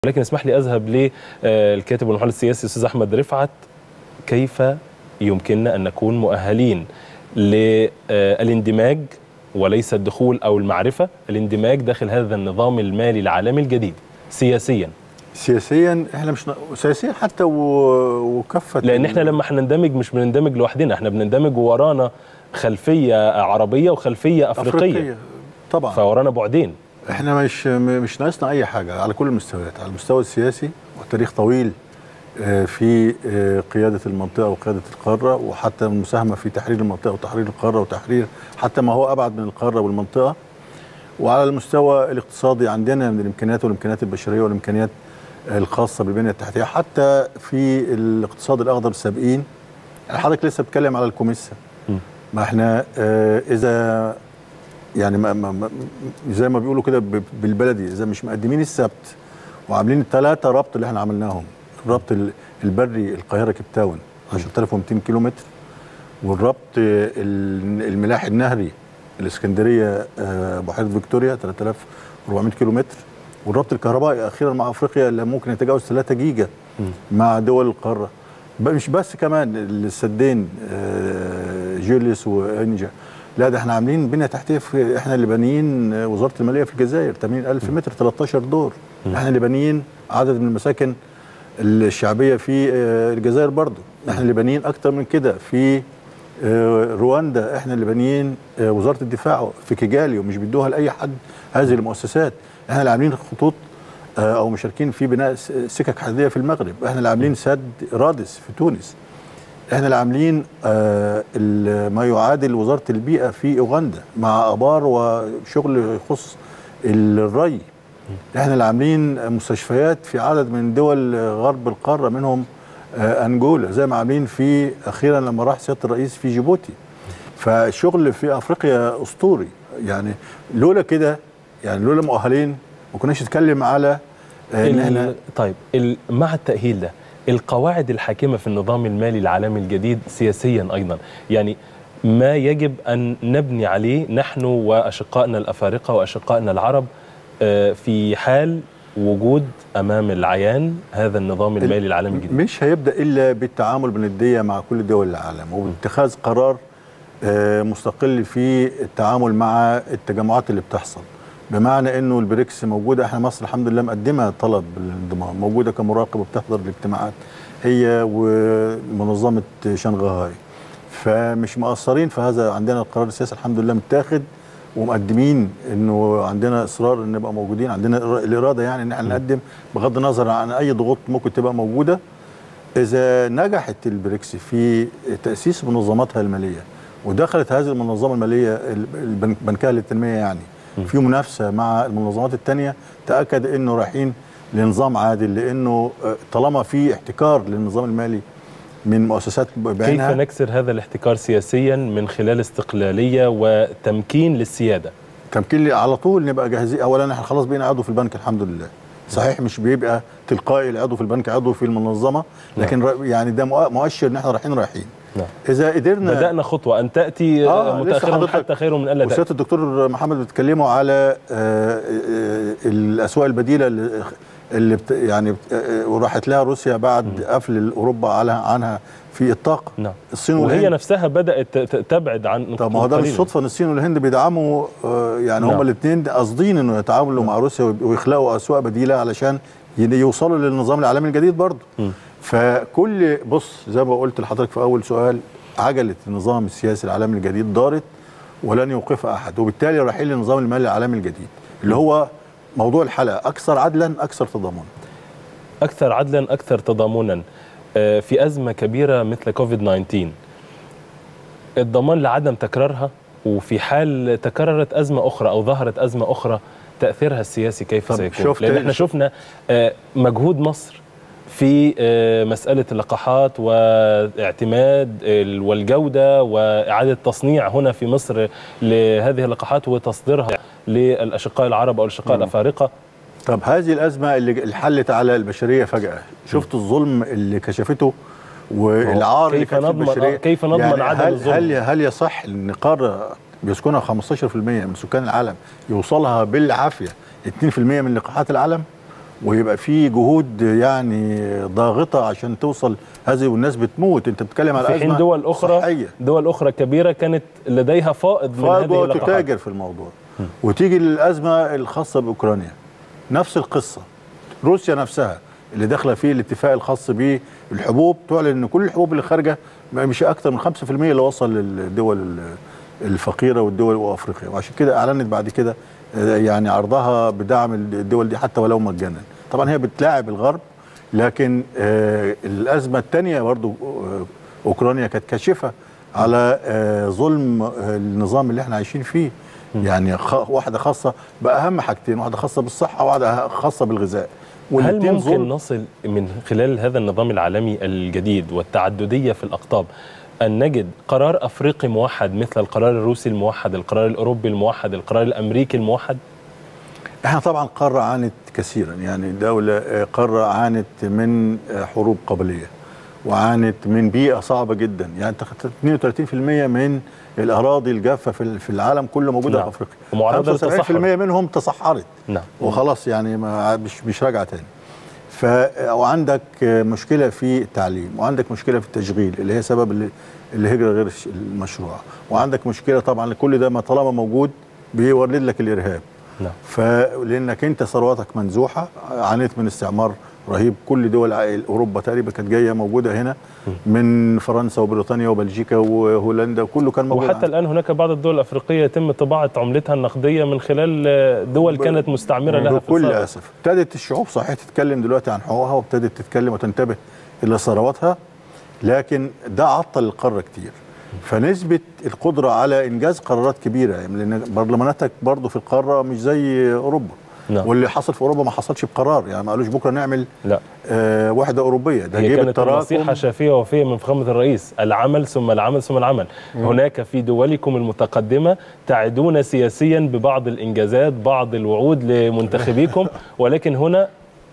ولكن اسمح لي اذهب للكاتب والمحلل السياسي الاستاذ احمد رفعت كيف يمكننا ان نكون مؤهلين للاندماج وليس الدخول او المعرفه الاندماج داخل هذا النظام المالي العالمي الجديد سياسيا سياسيا احنا مش ن... سياسيا حتى و... وكفه لان احنا لما هنندمج مش بنندمج لوحدنا احنا بنندمج ورانا خلفيه عربيه وخلفيه افريقيه, أفريقية. طبعا فورانا بعدين احنا مش مش ناقصنا اي حاجه على كل المستويات على المستوى السياسي وتاريخ طويل في قياده المنطقه وقياده القاره وحتى المساهمه في تحرير المنطقه وتحرير القاره وتحرير حتى ما هو ابعد من القاره والمنطقه وعلى المستوى الاقتصادي عندنا من الامكانيات والامكانيات البشريه والامكانيات الخاصه بالبنيه التحتيه حتى في الاقتصاد الاخضر السابقين حضرتك لسه بتتكلم على الكوميسا ما احنا اه اذا يعني ما ما زي ما بيقولوا كده بالبلدي اذا مش مقدمين السبت وعاملين الثلاثه ربط اللي احنا عملناهم الربط البري القاهره كيب تاون 10200 كيلو متر والربط الملاحي النهري الاسكندريه بحيره فيكتوريا 3400 كيلو متر والربط الكهربائي اخيرا مع افريقيا اللي ممكن يتجاوز 3 جيجا مع دول القاره مش بس كمان السدين جوليس وانجا لا ده احنا عاملين بنيه تحتيه في احنا اللي بانيين وزاره الماليه في الجزائر 80000 متر 13 دور احنا اللي بانيين عدد من المساكن الشعبيه في الجزائر برضه احنا اللي بانيين اكتر من كده في رواندا احنا اللي بانيين وزاره الدفاع في كيجالي ومش بيدوها لاي حد هذه المؤسسات احنا اللي عاملين خطوط او مشاركين في بناء سكك حديديه في المغرب احنا اللي عاملين سد رادس في تونس احنا اللي عاملين آه ما يعادل وزاره البيئه في اوغندا مع ابار وشغل يخص الري احنا اللي عاملين مستشفيات في عدد من دول غرب القاره منهم آه انجولا زي ما عاملين في اخيرا لما راح سياده الرئيس في جيبوتي فالشغل في افريقيا اسطوري يعني لولا كده يعني لولا مؤهلين ما كناش نتكلم على آه ان احنا طيب مع التاهيل ده القواعد الحاكمه في النظام المالي العالمي الجديد سياسيا ايضا يعني ما يجب ان نبني عليه نحن واشقائنا الافارقه واشقائنا العرب في حال وجود امام العيان هذا النظام المالي العالمي الجديد مش هيبدا الا بالتعامل بنديه مع كل دول العالم وباتخاذ قرار مستقل في التعامل مع التجمعات اللي بتحصل بمعنى انه البريكس موجوده احنا مصر الحمد لله مقدمه طلب بالانضمام موجوده كمراقب وبتحضر الاجتماعات هي ومنظمه شنغهاي فمش مقصرين في هذا عندنا القرار السياسي الحمد لله متاخد ومقدمين انه عندنا اصرار ان نبقى موجودين عندنا الاراده يعني ان احنا نقدم بغض النظر عن اي ضغوط ممكن تبقى موجوده اذا نجحت البريكس في تاسيس منظماتها الماليه ودخلت هذه المنظمه الماليه البنكيه للتنميه يعني في منافسه مع المنظمات الثانيه تاكد انه رايحين لنظام عادل لانه طالما في احتكار للنظام المالي من مؤسسات بعينها كيف نكسر هذا الاحتكار سياسيا من خلال استقلاليه وتمكين للسياده تمكين على طول نبقى جاهزين اولا احنا خلاص بقينا عضو في البنك الحمد لله صحيح مش بيبقى تلقائي العضو في البنك عضو في المنظمه لكن نعم. يعني ده مؤشر ان احنا رايحين رايحين نعم. اذا قدرنا بدانا خطوه ان تاتي آه متاخرا حتى خير من الا تاتي الدكتور محمد بتكلموا على آه آه الاسواق البديله اللي, اللي بت يعني وراحت لها روسيا بعد م. قفل اوروبا على عنها في الطاقه نعم الصين وهي والهند. نفسها بدات تبعد عن طب ما هو ده مش صدفه ان الصين والهند بيدعموا آه يعني نعم. هما الاثنين قاصدين انه يتعاملوا نعم. مع روسيا ويخلقوا اسواق بديله علشان يوصلوا للنظام العالمي الجديد برضه فكل بص زي ما قلت لحضرتك في اول سؤال عجله النظام السياسي العالمي الجديد دارت ولن يوقفها احد وبالتالي رايحين للنظام المالي العالمي الجديد اللي هو موضوع الحلقه اكثر عدلا اكثر تضامنا اكثر عدلا اكثر تضامنا في ازمه كبيره مثل كوفيد 19 الضمان لعدم تكرارها وفي حال تكررت ازمه اخرى او ظهرت ازمه اخرى تاثيرها السياسي كيف سيكون؟ لان احنا شفنا مجهود مصر في مسألة اللقاحات واعتماد والجودة وإعادة تصنيع هنا في مصر لهذه اللقاحات وتصديرها للأشقاء العرب أو الأشقاء الأفارقة طب هذه الأزمة اللي حلت على البشرية فجأة شفت الظلم اللي كشفته والعار كيف اللي نضمن البشرية كيف نضمن يعني عدم هل الظلم هل هل يصح ان قاره بيسكنها 15% من سكان العالم يوصلها بالعافيه 2% من لقاحات العالم ويبقى في جهود يعني ضاغطه عشان توصل هذه والناس بتموت انت بتتكلم على في حين أزمة دول اخرى صحية. دول اخرى كبيره كانت لديها فائض من هذه فاجوه اللقاحات تتاجر في الموضوع وتيجي للازمه الخاصه باوكرانيا نفس القصه روسيا نفسها اللي داخله فيه الاتفاق الخاص بالحبوب تعلن ان كل الحبوب اللي خارجه مش اكثر من 5% اللي وصل للدول ال- الفقيره والدول وافريقيا وعشان كده اعلنت بعد كده آه، يعني عرضها بدعم الدول دي حتى ولو مجانا طبعا هي بتلاعب الغرب لكن آه، الازمه الثانيه برضو آه، اوكرانيا كانت كاشفه على آه، ظلم آه، النظام اللي احنا عايشين فيه يعني خ- واحده خاصه باهم حاجتين واحده خاصه بالصحه وواحده خاصه بالغذاء هل والاتنين ممكن ظلم. نصل من خلال هذا النظام العالمي الجديد والتعددية في الأقطاب أن نجد قرار أفريقي موحد مثل القرار الروسي الموحد القرار الأوروبي الموحد القرار الأمريكي الموحد احنا طبعا قاره عانت كثيرا يعني دوله آه، قاره عانت من آه، حروب قبليه وعانت من بيئه صعبه جدا يعني تخ- 32% من الاراضي الجافه في ال- في العالم كله موجوده نعم. في افريقيا ومعرضة 75% للتصحر. منهم تصحرت نعم وخلاص يعني ما مش مش راجعه تاني ف وعندك مشكله في التعليم وعندك مشكله في التشغيل اللي هي سبب ال- الهجره غير الش- المشروعه وعندك مشكله طبعا كل ده ما طالما موجود بيولد لك الارهاب نعم فلانك انت ثرواتك منزوحه عانيت من استعمار رهيب كل دول ع- اوروبا تقريبا كانت جايه موجوده هنا من فرنسا وبريطانيا وبلجيكا وهولندا وكله كان موجود وحتى عندك. الآن هناك بعض الدول الأفريقية يتم طباعة عملتها النقدية من خلال آه، دول ب- كانت مستعمرة لها في بكل السابق. اسف ابتدت الشعوب صحيح تتكلم دلوقتي عن حقوقها وابتدت تتكلم وتنتبه الى ثرواتها لكن ده عطل القاره كتير فنسبه القدره على انجاز قرارات كبيره يعني لان برلماناتك برضه في القاره مش زي اوروبا نعم. واللي حصل في اوروبا ما حصلش بقرار يعني ما قالوش بكره نعمل لا آه وحده اوروبيه ده هي جيب كانت نصيحة التراكم شافية ووفية من فخامة الرئيس العمل ثم العمل ثم العمل هناك في دولكم المتقدمة تعدون سياسيا ببعض الإنجازات بعض الوعود لمنتخبيكم ولكن هنا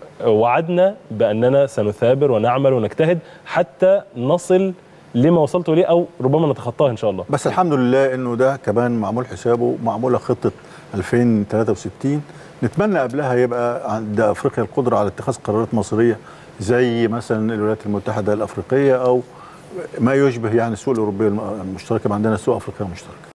وعدنا بأننا سنثابر ونعمل ونجتهد حتى نصل لما وصلت إليه أو ربما نتخطاه إن شاء الله بس الحمد لله انه ده كمان معمول حسابه معموله خطه 2063 نتمنى قبلها يبقى عند افريقيا القدره على اتخاذ قرارات مصيريه زي مثلا الولايات المتحده الافريقيه او ما يشبه يعني السوق الاوروبيه المشتركه ما عندنا سوق افريقيه مشتركه